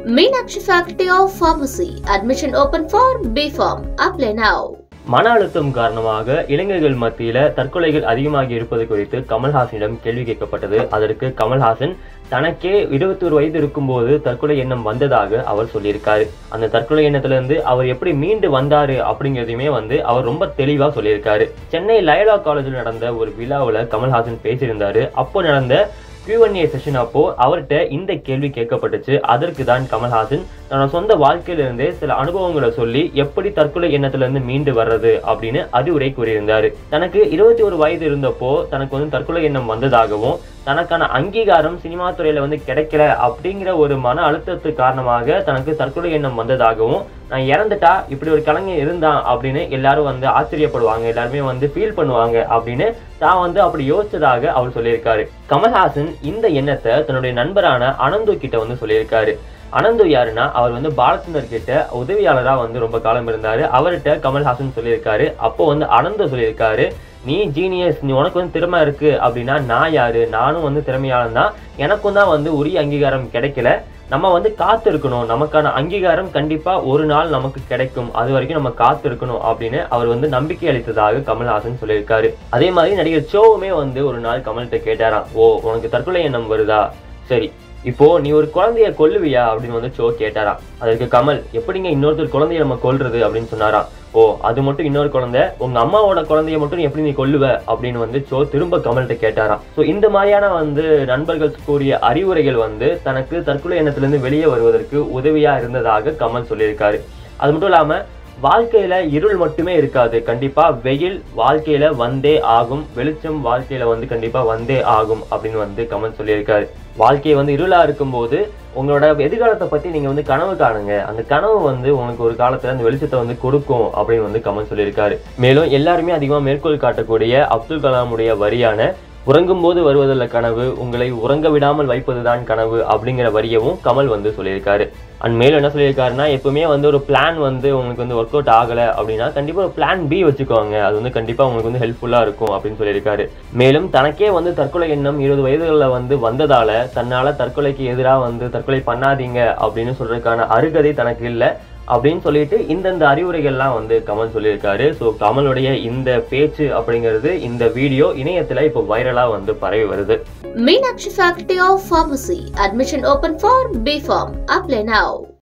Meenakshi Faculty of Pharmacy. Admission open for BPharm. Apply now. மன அழுத்தம் காரணமாக இளைஞர்கள் மத்தியில தற்கொலைகள் அதிகமாகி இருப்பது குறித்து கமல்ஹாசனிடம் கேள்வி கேட்கப்பட்டது அதற்கு கமல்ஹாசன் தனக்கே இருபத்தி ஒரு வயது இருக்கும்போது தற்கொலை எண்ணம் வந்ததாக அவர் சொல்லியிருக்காரு அந்த தற்கொலை எண்ணத்துல அவர் எப்படி மீண்டு வந்தாரு அப்படிங்கிறதையுமே வந்து அவர் ரொம்ப தெளிவா சொல்லியிருக்காரு சென்னை லயலா காலேஜில் நடந்த ஒரு விழாவில் கமல்ஹாசன் பேசியிருந்தாரு அப்போ நடந்த Q&A செஷன் அப்போ அவர்கிட்ட இந்த கேள்வி கேட்கப்பட்டுச்சு அதற்கு தான் கமல்ஹாசன் தன்னோட சொந்த வாழ்க்கையிலிருந்தே சில அனுபவங்களை சொல்லி எப்படி தற்கொலை எண்ணத்துல இருந்து மீண்டு வர்றது அப்படின்னு அறிவுரை கூறியிருந்தாரு தனக்கு இருபத்தி ஒரு வயது இருந்தப்போ தனக்கு வந்து தற்கொலை எண்ணம் வந்ததாகவும் தனக்கான அங்கீகாரம் சினிமா துறையில வந்து கிடைக்கல அப்படிங்கிற ஒரு மன அழுத்தத்து காரணமாக தனக்கு தற்கொலை எண்ணம் வந்ததாகவும் நான் இறந்துட்டா இப்படி ஒரு கலைஞர் இருந்தான் அப்படின்னு எல்லாரும் வந்து ஆச்சரியப்படுவாங்க எல்லாருமே வந்து ஃபீல் பண்ணுவாங்க அப்படின்னு தான் வந்து அப்படி யோசிச்சதாக அவர் சொல்லியிருக்காரு கமல்ஹாசன் இந்த எண்ணத்தை தன்னுடைய நண்பரான அனந்து கிட்ட வந்து சொல்லியிருக்காரு அனந்து யாருன்னா அவர் வந்து பாலச்சந்தர் கிட்ட உதவியாளரா வந்து ரொம்ப காலம் இருந்தாரு அவர்கிட்ட கமல்ஹாசன் சொல்லியிருக்காரு அப்போ வந்து அனந்து சொல்லியிருக்காரு நீ ஜீனியஸ் நீ உனக்கு வந்து திறமை இருக்கு அப்படின்னா நான் யாரு நானும் வந்து திறமையாளன் தான் எனக்கும் தான் வந்து உரிய அங்கீகாரம் கிடைக்கல நம்ம வந்து காத்து இருக்கணும் நமக்கான அங்கீகாரம் கண்டிப்பா ஒரு நாள் நமக்கு கிடைக்கும் அது வரைக்கும் நம்ம காத்து இருக்கணும் அப்படின்னு அவர் வந்து நம்பிக்கை அளித்ததாக கமல்ஹாசன் சொல்லியிருக்காரு அதே மாதிரி நடிகர் சோவுமே வந்து ஒரு நாள் கமல்கிட்ட கேட்டாராம் ஓ உனக்கு தற்கொலை எண்ணம் வருதா சரி இப்போ நீ ஒரு குழந்தைய கொல்லுவியா அப்படின்னு வந்து சோ கேட்டாராம் அதற்கு கமல் எப்படிங்க இன்னொருத்தர் குழந்தைய நம்ம கொல்றது அப்படின்னு சொன்னாராம் ஓ அது மட்டும் இன்னொரு குழந்தை உங்க அம்மாவோட குழந்தைய மட்டும் நீ எப்படி நீ கொல்லுவ அப்படின்னு வந்து சோ திரும்ப கமல்கிட்ட கேட்டாராம் ஸோ இந்த மாதிரியான வந்து நண்பர்கள் கூறிய அறிவுரைகள் வந்து தனக்கு தற்கொலை எண்ணத்திலிருந்து வெளியே வருவதற்கு உதவியா இருந்ததாக கமல் சொல்லியிருக்காரு அது மட்டும் இல்லாம வாழ்க்கையில இருள் மட்டுமே இருக்காது கண்டிப்பா வெயில் வாழ்க்கையில வந்தே ஆகும் வெளிச்சம் வாழ்க்கையில வந்து கண்டிப்பா வந்தே ஆகும் அப்படின்னு வந்து கமல் சொல்லியிருக்காரு வாழ்க்கை வந்து இருளா இருக்கும்போது உங்களோட எதிர்காலத்தை பத்தி நீங்க வந்து கனவு காணுங்க அந்த கனவு வந்து உங்களுக்கு ஒரு காலத்துல அந்த வெளிச்சத்தை வந்து கொடுக்கும் அப்படின்னு வந்து கமல் சொல்லியிருக்காரு மேலும் எல்லாருமே அதிகமா மேற்கோள் காட்டக்கூடிய அப்துல் கலாமுடைய வரியான உறங்கும் போது வருவதல்ல கனவு உங்களை உறங்க விடாமல் வைப்பதுதான் கனவு அப்படிங்கிற வரியவும் கமல் வந்து சொல்லியிருக்காரு அண்ட் மேலும் என்ன சொல்லியிருக்காருன்னா எப்பவுமே வந்து ஒரு பிளான் வந்து உங்களுக்கு வந்து ஒர்க் அவுட் ஆகலை அப்படின்னா கண்டிப்பாக ஒரு பிளான் பி வச்சுக்கோங்க அது வந்து கண்டிப்பாக உங்களுக்கு வந்து ஹெல்ப்ஃபுல்லாக இருக்கும் அப்படின்னு சொல்லியிருக்காரு மேலும் தனக்கே வந்து தற்கொலை எண்ணம் இருபது வயதுகளில் வந்து வந்ததால தன்னால் தற்கொலைக்கு எதிராக வந்து தற்கொலை பண்ணாதீங்க அப்படின்னு சொல்றதுக்கான அருகதை தனக்கு இல்லை அப்படின்னு சொல்லிட்டு இந்தந்த அறிவுரைகள்லாம் வந்து கமல் சொல்லியிருக்காரு ஸோ கமலுடைய இந்த பேச்சு அப்படிங்கிறது இந்த வீடியோ இணையத்தில் இப்போ வைரலாக வந்து பரவி வருது Meenakshi Faculty of Pharmacy. Admission open for BPharm. Apply now.